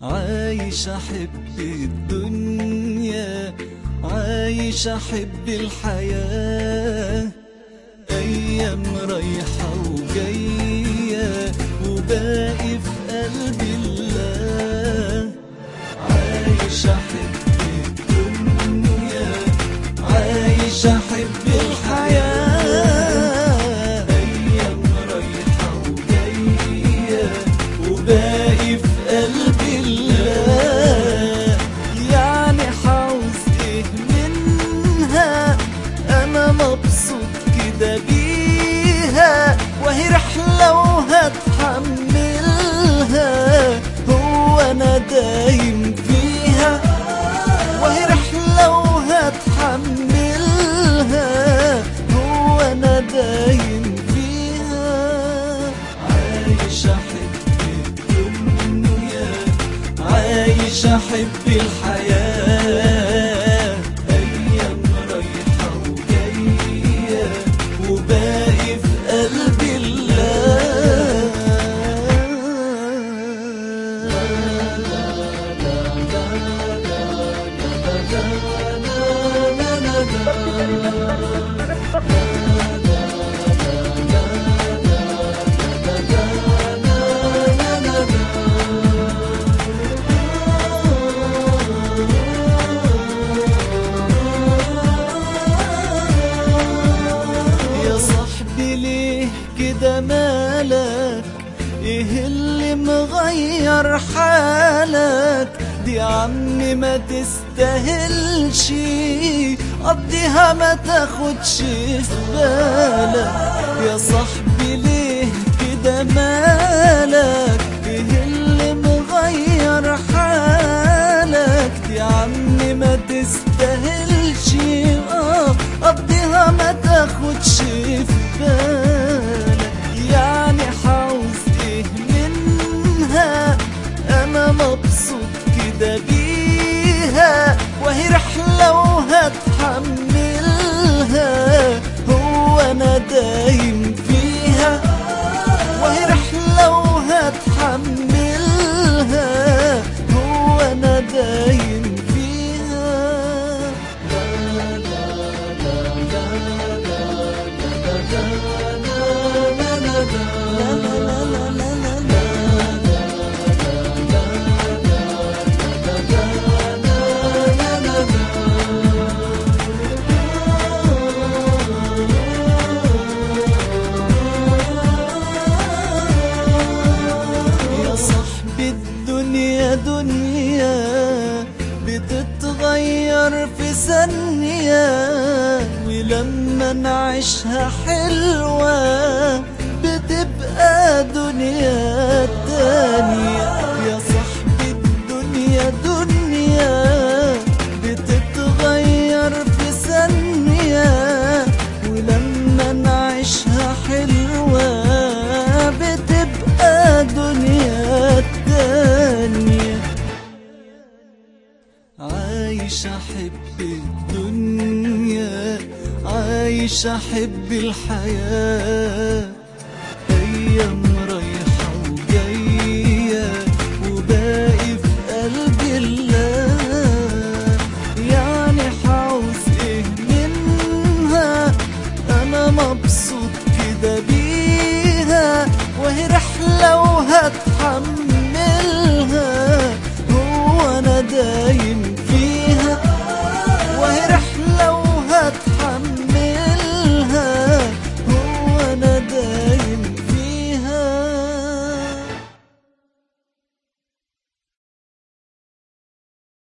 عايش احب الدنيا عايش احب الحياة ايام رايحة وجاية وباقي في قلب الله عايش احب الدنيا عايش احب الحياة ايام رايحة وجاية وباقي في قلب الله يعني حاوز ايه منها انا مبسوط كده بيها وهي رحلة وهتحملها هو انا دايم فيها وهي رحلة وهتحملها هو انا دايم فيها عايش احب الدنيا عايش احب الحياة ايام رايحة وجاية وباقي في قلب يا صاحبي ليه كده مالك ايه اللي مغير حالك دي عمي ما تستاهلش قضيها ما تاخدش في بالك يا صاحبي ليه كده مالك ايه اللي مغير حالك دي عمي ما تستاهلش اه قضيها ما تاخدش في بالك يعني حاوز ايه منها انا مبسوط كده بيها وهي رحلة وهتحملها هو انا دايم فيها وهي رحلة وهتحملها هو انا دايم فيها يا صاحبي الدنيا دنيا بتتغير في ثانية ولما نعيشها حلوة بتبقى دنيا تانية يا صاحبي الدنيا دنيا بتتغير في ثانية ولما نعيشها حلوة بتبقى دنيا تانية عايش احب الدنيا عايش احب الحياة ايام رايحة وجاية وباقي في قلب الله يعني حاوز ايه منها انا مبسوط